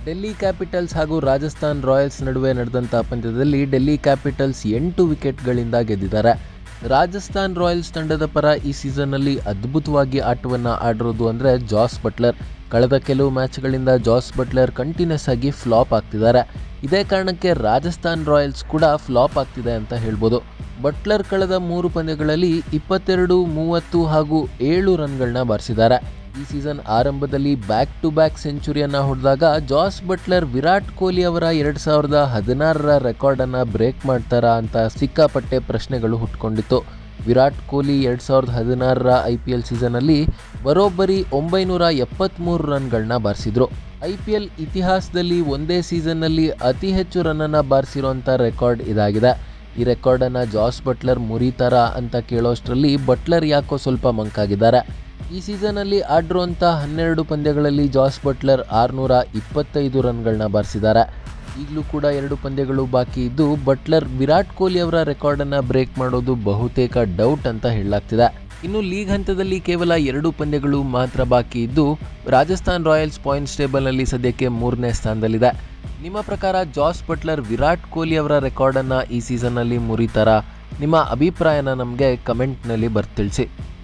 Delhi capitals ಹಾಗೂ Rajasthan Royals ನಡುವೆ ನಡೆದಂಥ ಪಂದ್ಯದಲ್ಲಿ ಡೆಲ್ಲಿ ಕ್ಯಾಪಿಟಲ್ಸ್ ಎಂಟು ವಿಕೆಟ್ಗಳಿಂದ ಗೆದ್ದಿದ್ದಾರೆ ರಾಜಸ್ಥಾನ್ ರಾಯಲ್ಸ್ ತಂಡದ ಪರ ಈ ಸೀಸನ್ನಲ್ಲಿ ಅದ್ಭುತವಾಗಿ ಆಟವನ್ನು ಆಡಿರೋದು ಅಂದರೆ ಜಾಸ್ ಬಟ್ಲರ್ ಕಳೆದ ಕೆಲವು ಮ್ಯಾಚ್ಗಳಿಂದ ಜಾಸ್ ಬಟ್ಲರ್ ಕಂಟಿನ್ಯೂಸ್ ಆಗಿ ಫ್ಲಾಪ್ ಆಗ್ತಿದ್ದಾರೆ ಇದೇ ಕಾರಣಕ್ಕೆ ರಾಜಸ್ಥಾನ್ ರಾಯಲ್ಸ್ ಕೂಡ ಫ್ಲಾಪ್ ಆಗ್ತಿದೆ ಅಂತ ಹೇಳ್ಬೋದು ಬಟ್ಲರ್ ಕಳೆದ ಮೂರು ಪಂದ್ಯಗಳಲ್ಲಿ ಇಪ್ಪತ್ತೆರಡು ಮೂವತ್ತು ಹಾಗೂ ಏಳು ರನ್ಗಳನ್ನ ಬಾರಿಸಿದ್ದಾರೆ ಈ ಸೀಸನ್ ಆರಂಭದಲ್ಲಿ ಬ್ಯಾಕ್ ಟು ಬ್ಯಾಕ್ ಸೆಂಚುರಿಯನ್ನು ಹೊಡೆದಾಗ ಜಾಸ್ ಬಟ್ಲರ್ ವಿರಾಟ್ ಕೊಹ್ಲಿ ಅವರ ಎರಡು ಸಾವಿರದ ಹದಿನಾರರ ರೆಕಾರ್ಡನ್ನು ಬ್ರೇಕ್ ಮಾಡ್ತಾರಾ ಅಂತ ಸಿಕ್ಕಾಪಟ್ಟೆ ಪ್ರಶ್ನೆಗಳು ಹುಟ್ಕೊಂಡಿತ್ತು ವಿರಾಟ್ ಕೊಹ್ಲಿ ಎರಡು ಸಾವಿರದ ಹದಿನಾರರ ಐ ಪಿ ಎಲ್ ಸೀಸನಲ್ಲಿ ಬರೋಬ್ಬರಿ ಒಂಬೈನೂರ ಎಪ್ಪತ್ತ್ಮೂರು ರನ್ಗಳನ್ನ ಬಾರಿಸಿದ್ರು ಐ ಪಿ ಎಲ್ ಇತಿಹಾಸದಲ್ಲಿ ಒಂದೇ ಸೀಸನ್ನಲ್ಲಿ ಅತಿ ಹೆಚ್ಚು ರನ್ನನ್ನು ಬಾರಿಸಿರೋಂಥ ರೆಕಾರ್ಡ್ ಇದಾಗಿದೆ ಈ ರೆಕಾರ್ಡನ್ನು ಜಾಸ್ ಬಟ್ಲರ್ ಮುರಿತಾರಾ ಅಂತ ಕೇಳೋಷ್ಟರಲ್ಲಿ ಬಟ್ಲರ್ ಯಾಕೋ ಸ್ವಲ್ಪ ಮಂಕಾಗಿದ್ದಾರೆ ಈ ಸೀಸನಲ್ಲಿ ಆಡಿರುವಂಥ ಹನ್ನೆರಡು ಪಂದ್ಯಗಳಲ್ಲಿ ಜಾಸ್ ಬಟ್ಲರ್ ಆರುನೂರ ಇಪ್ಪತ್ತೈದು ರನ್ಗಳನ್ನ ಬಾರಿಸಿದ್ದಾರೆ ಈಗಲೂ ಕೂಡ ಎರಡು ಪಂದ್ಯಗಳು ಬಾಕಿ ಇದ್ದು ಬಟ್ಲರ್ ವಿರಾಟ್ ಕೊಹ್ಲಿ ಅವರ ರೆಕಾರ್ಡನ್ನು ಬ್ರೇಕ್ ಮಾಡೋದು ಬಹುತೇಕ ಡೌಟ್ ಅಂತ ಹೇಳಲಾಗ್ತಿದೆ ಇನ್ನು ಲೀಗ್ ಹಂತದಲ್ಲಿ ಕೇವಲ ಎರಡು ಪಂದ್ಯಗಳು ಮಾತ್ರ ಬಾಕಿ ಇದ್ದು ರಾಜಸ್ಥಾನ್ ರಾಯಲ್ಸ್ ಪಾಯಿಂಟ್ಸ್ ಟೇಬಲ್ನಲ್ಲಿ ಸದ್ಯಕ್ಕೆ ಮೂರನೇ ಸ್ಥಾನದಲ್ಲಿದೆ ನಿಮ್ಮ ಪ್ರಕಾರ ಜಾಸ್ ಬಟ್ಲರ್ ವಿರಾಟ್ ಕೊಹ್ಲಿ ಅವರ ರೆಕಾರ್ಡನ್ನು ಈ ಸೀಸನ್ನಲ್ಲಿ ಮುರಿತಾರಾ ನಿಮ್ಮ ಅಭಿಪ್ರಾಯನ ನಮಗೆ ಕಮೆಂಟ್ನಲ್ಲಿ ಬರ್ತಿಳಿಸಿ